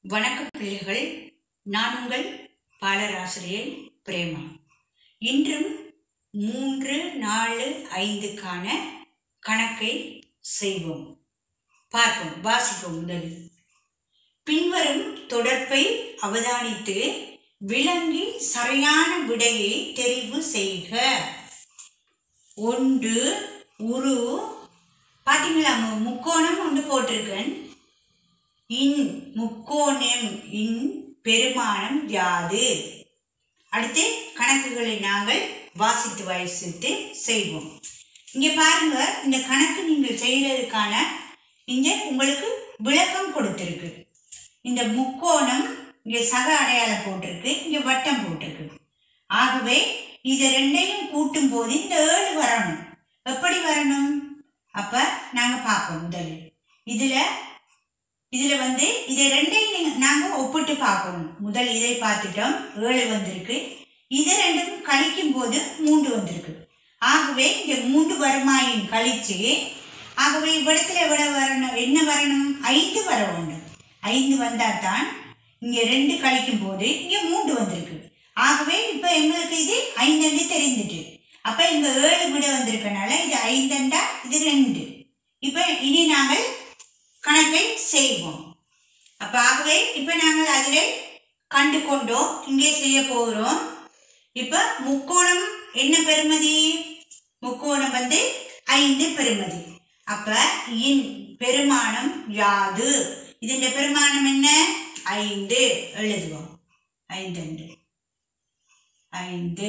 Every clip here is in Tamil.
வணக்கம் பிள்ளைகள் நான் உங்கள் பாலராசிரியை பிரேமா இன்றும் மூன்று நாலு ஐந்துக்கான கணக்கை செய்வோம் பார்ப்போம் வாசிப்போம் முதலில் பின்வரும் தொடர்பை அவதானித்து விளங்கி சரியான விடையை தெரிவு செய்க ஒன்று உரு பார்த்தீங்களா மு- முக்கோணம் ஒன்று போட்டிருக்கேன் இன் முக்கோணம் இன் பெருமானம் யாது அடுத்து கணக்குகளை நாங்கள் வாசித்து வாசித்து செய்வோம் இங்கே பாருங்க இந்த கணக்கு நீங்கள் செய்கிறதுக்கான இங்கே உங்களுக்கு விளக்கம் கொடுத்துருக்கு இந்த முக்கோணம் இங்கே சக அடையாளம் போட்டிருக்கு இங்கே வட்டம் போட்டிருக்கு ஆகவே இதை ரெண்டையும் கூட்டும் போது இந்த ஏழு வரணும் எப்படி வரணும் அப்ப நாங்க பார்ப்போம் முதலில் இதுல இதுல வந்து இதை ரெண்டையும் நீங்க நாங்க ஒப்பிட்டு பார்க்கணும் முதல் இதை பார்த்துட்டோம் ஏழு வந்திருக்கு இது ரெண்டும் கழிக்கும் போது மூன்று வந்திருக்கு ஆகவே இந்த மூன்று வருமாயின் கழிச்சு ஆகவே இவ்விடத்துல எவ்வளவு வரணும் என்ன வரணும் ஐந்து வர வேண்டும் ஐந்து வந்தால் தான் இங்க ரெண்டு கழிக்கும் போது இங்க மூன்று வந்திருக்கு ஆகவே இப்ப எங்களுக்கு இது ஐந்தண்டு தெரிந்துட்டு அப்ப இங்க ஏழு விட வந்திருக்கனால இது ஐந்தண்டா இது ரெண்டு இப்ப இனி நாங்கள் கணக்கை செய்வோம் அப்ப ஆகவே இப்ப நாங்கள் அதில் கண்டு கொண்டோம் இங்கே செய்ய போகிறோம் இப்ப முக்கோணம் என்ன பெறுமதி முக்கோணம் வந்து ஐந்து பெறுமதி அப்ப இன் பெருமானம் யாது ഇതിന്റെ பெருமானம் என்ன ஐந்து எழுதுவோம் ஐந்தண்டு ஐந்து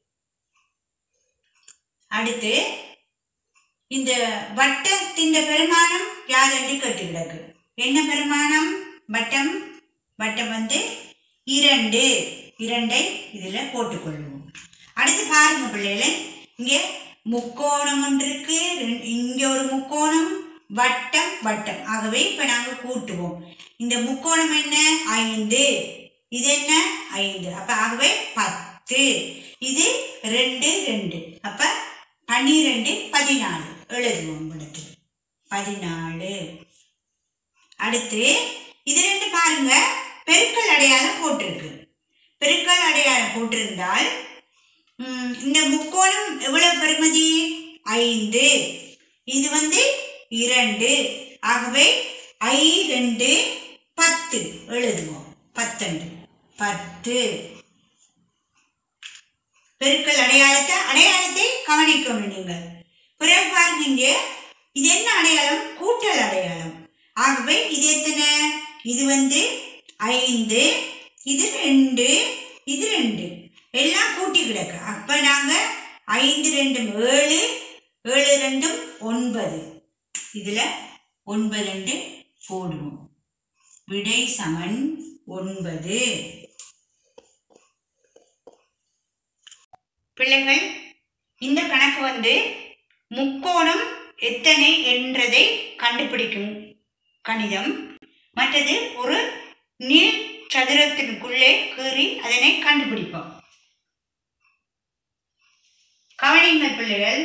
அடுத்து இந்த வட்டத்தின் பெருமானம் யாதென்று கேட்டு கிடக்கு என்ன பெருமானம் வட்டம் வட்டம் வந்து இரண்டு இரண்டை இதில் போட்டுக்கொள்வோம் அடுத்து பாருங்க பிள்ளைகளே இங்கே முக்கோணம் ஒன்று இருக்கு ரெண்டு- இங்கே ஒரு முக்கோணம் வட்டம் வட்டம் ஆகவே இப்போ நாங்கள் கூட்டுவோம் இந்த முக்கோணம் என்ன ஐந்து இது என்ன ஐந்து அப்போ ஆகவே பத்து இது ரெண்டு ரெண்டு அப்போ பன்னிரெண்டு பதினாலு எழுதுவோம் இடத்துல பதினாலு அடுத்து இது ரெண்டு பாருங்க பெருக்கல் அடையாளம் போட்டிருக்கு பெருக்கல் அடையாளம் போட்டிருந்தால் ம், இந்த முக்கோணம் எவ்வளவு பெறுமதி ஐந்து இது வந்து இரண்டு ஆகவே ஐ ரெண்டு பத்து எழுதுவோம் பத்தண்டு பத்து பெருக்கல் அடையாளத்தை அடையாளத்தை கவனிக்கணும் நீங்கள் பிறகு பாருங்க இங்கே இது என்ன அடையாளம் கூட்டல் அடையாளம் ஆகவே இது எத்தனை இது வந்து ஐந்து இது ரெண்டு இது ரெண்டு எல்லாம் கூட்டி கிடக்கு அப்ப நாங்க ஐந்து ரெண்டும் ஏழு ஏழு ரெண்டும் ஒன்பது இதுல ஒன்பது ரெண்டு போடுவோம் விடை சமன் ஒன்பது பிள்ளைகள் இந்த கணக்கு வந்து முக்கோணம் எத்தனை என்றதை கண்டுபிடிக்கும் கணிதம் மற்றது ஒரு நீள் சதுரத்திற்குள்ளே கீறி அதனை கண்டுபிடிப்போம் கவனிங்கள் பிள்ளைகள்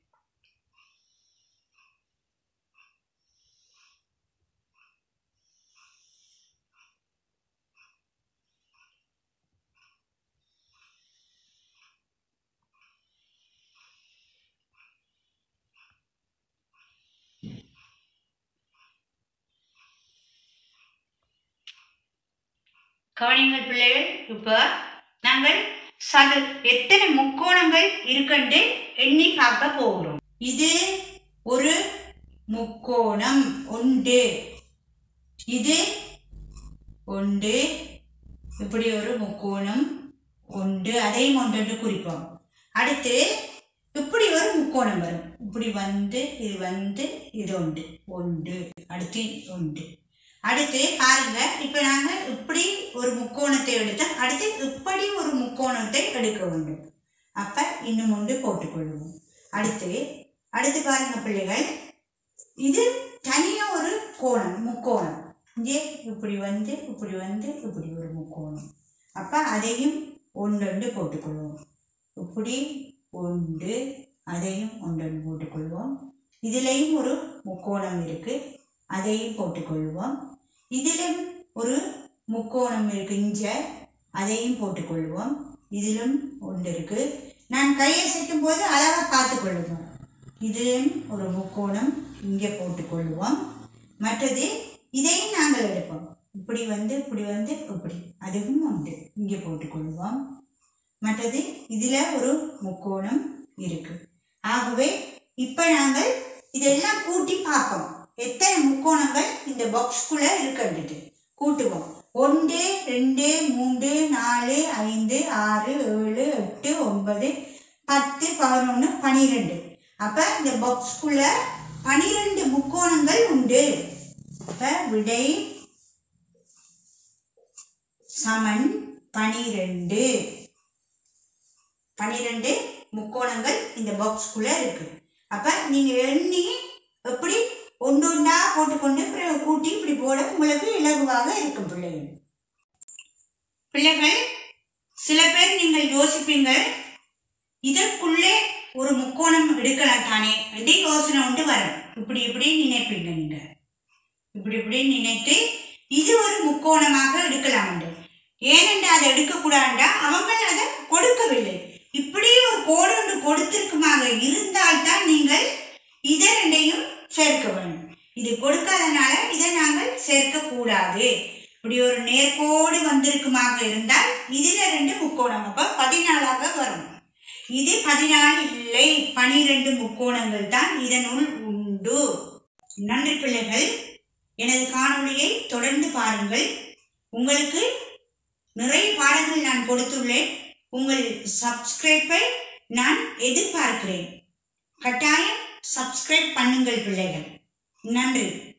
கவனிங்கள் பிள்ளைகள் இப்போ நாங்கள் சது எத்தனை முக்கோணங்கள் இருக்குன்னு எண்ணி பார்க்க போகிறோம் இது ஒரு முக்கோணம் உண்டு இது உண்டு இப்படி ஒரு முக்கோணம் உண்டு அதையும் ஒன்று குறிப்போம் அடுத்து இப்படி ஒரு முக்கோணம் வரும் இப்படி வந்து இது வந்து இது உண்டு உண்டு அடுத்து உண்டு அடுத்து பாருங்க இப்போ நாங்கள் இப்படி ஒரு முக்கோணத்தை எடுத்து அடுத்து இப்படி ஒரு முக்கோணத்தை எடுக்க வேண்டும் அப்போ இன்னும் ஒன்று போட்டுக்கொள்வோம் அடுத்து அடுத்து பாருங்க பிள்ளைகள் இது தனியாக ஒரு கோணம் முக்கோணம் இங்கே இப்படி வந்து இப்படி வந்து இப்படி ஒரு முக்கோணம் அப்போ அதையும் ஒன்றொன்று போட்டுக்கொள்வோம் இப்படி ஒன்று அதையும் ஒன்றொன்று போட்டுக்கொள்வோம் இதுலேயும் ஒரு முக்கோணம் இருக்குது அதையும் போட்டுக்கொள்வோம் இதிலும் ஒரு முக்கோணம் இருக்கு இஞ்ச அதையும் போட்டுக்கொள்வோம் இதிலும் ஒன்று இருக்கு நான் கையசைக்கும் போது அழகாக பார்த்துக்கொள்ளுவோம் இதிலும் ஒரு முக்கோணம் இங்கே போட்டுக்கொள்வோம் மற்றது இதையும் நாங்கள் எடுப்போம் இப்படி வந்து இப்படி வந்து இப்படி அதுவும் உண்டு இங்கே போட்டுக்கொள்வோம் மற்றது இதில் ஒரு முக்கோணம் இருக்கு ஆகவே இப்போ நாங்கள் இதெல்லாம் கூட்டி பார்ப்போம் எத்தனை முக்கோணங்கள் இந்த பாக்ஸ்குள்ளே இருக்குன்ட்டு கூட்டுவோம் ஒன்று ரெண்டு மூன்று நாலு ஐந்து ஆறு ஏழு எட்டு ஒன்பது பத்து பதினொன்று பனிரெண்டு அப்போ இந்த பாக்ஸ்குள்ள பனிரெண்டு முக்கோணங்கள் உண்டு அப்போ விடை சமன் பனிரெண்டு பனிரெண்டு முக்கோணங்கள் இந்த பாக்ஸ்குள்ள இருக்கு அப்ப நீங்க எண்ணி எப்படி ஒன்று ஒன்றா போட்டுக்கொண்டு பிறகு கூட்டி இப்படி போட உங்களுக்கு இலகுவாக இருக்கும் பிள்ளைகள் பிள்ளைகள் சில பேர் நீங்கள் யோசிப்பீங்கள் இதற்குள்ளே ஒரு முக்கோணம் எடுக்கலாம் தானே என்று யோசனை உண்டு வரும் இப்படி இப்படி நினைப்பீங்க நீங்க இப்படி இப்படி நினைத்து இது ஒரு முக்கோணமாக எடுக்கலாம் என்று ஏனென்று அதை எடுக்கக்கூடாதுண்டா அவங்க அதை கொடுக்கவில்லை இப்படி ஒரு கோடு ஒன்று கொடுத்திருக்குமாக இருந்தால்தான் நீங்கள் இதை ரெண்டையும் சேர்க்க வேண்டும் இது கொடுக்காதனால இதை நாங்கள் சேர்க்க கூடாது இப்படி ஒரு நேர்கோடு வந்திருக்குமாக இருந்தால் இதுல ரெண்டு முக்கோணம் அப்ப பதினாலாக வரும் இது பதினாலு இல்லை பனிரெண்டு முக்கோணங்கள் தான் இதனுள் உண்டு நன்றி பிள்ளைகள் எனது காணொளியை தொடர்ந்து பாருங்கள் உங்களுக்கு நிறைய பாடங்கள் நான் கொடுத்துள்ளேன் உங்கள் சப்ஸ்கிரைப்பை நான் எதிர்பார்க்கிறேன் கட்டாயம் சப்ஸ்கிரைப் பண்ணுங்கள் பிள்ளைகள் நன்றி